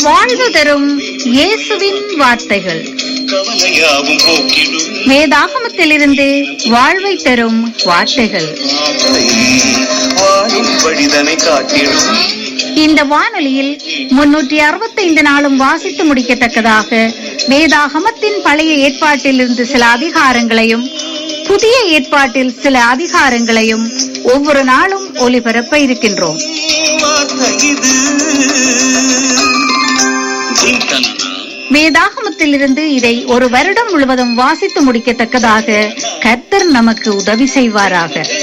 வாழ்வு தரும் இயேசுவின் வார்த்தைகள் கவலையாவும் போக்கிடும் வேதாகமத்திலிருந்து வாழ்வை தரும் வார்த்தைகள் வார்த்தை வாழும் வழிதனை காட்டிடும் இந்த வானொலியில் முன்னூற்றி அறுபத்தைந்து நாளும் வாசித்து முடிக்கத்தக்கதாக வேதாகமத்தின் பழைய ஏற்பாட்டிலிருந்து சில அதிகாரங்களையும் புதிய ஏற்பாட்டில் சில அதிகாரங்களையும் ஒவ்வொரு நாளும் ஒலிபரப்ப இருக்கின்றோம் வார்த்தை இது ஜீவனா வேதாகமத்திலிருந்து இதை ஒரு வருடம் முழுவதும் வாசித்து முடிக்கத்தக்கதாக கர்த்தர் நமக்கு உதவி செய்வாராக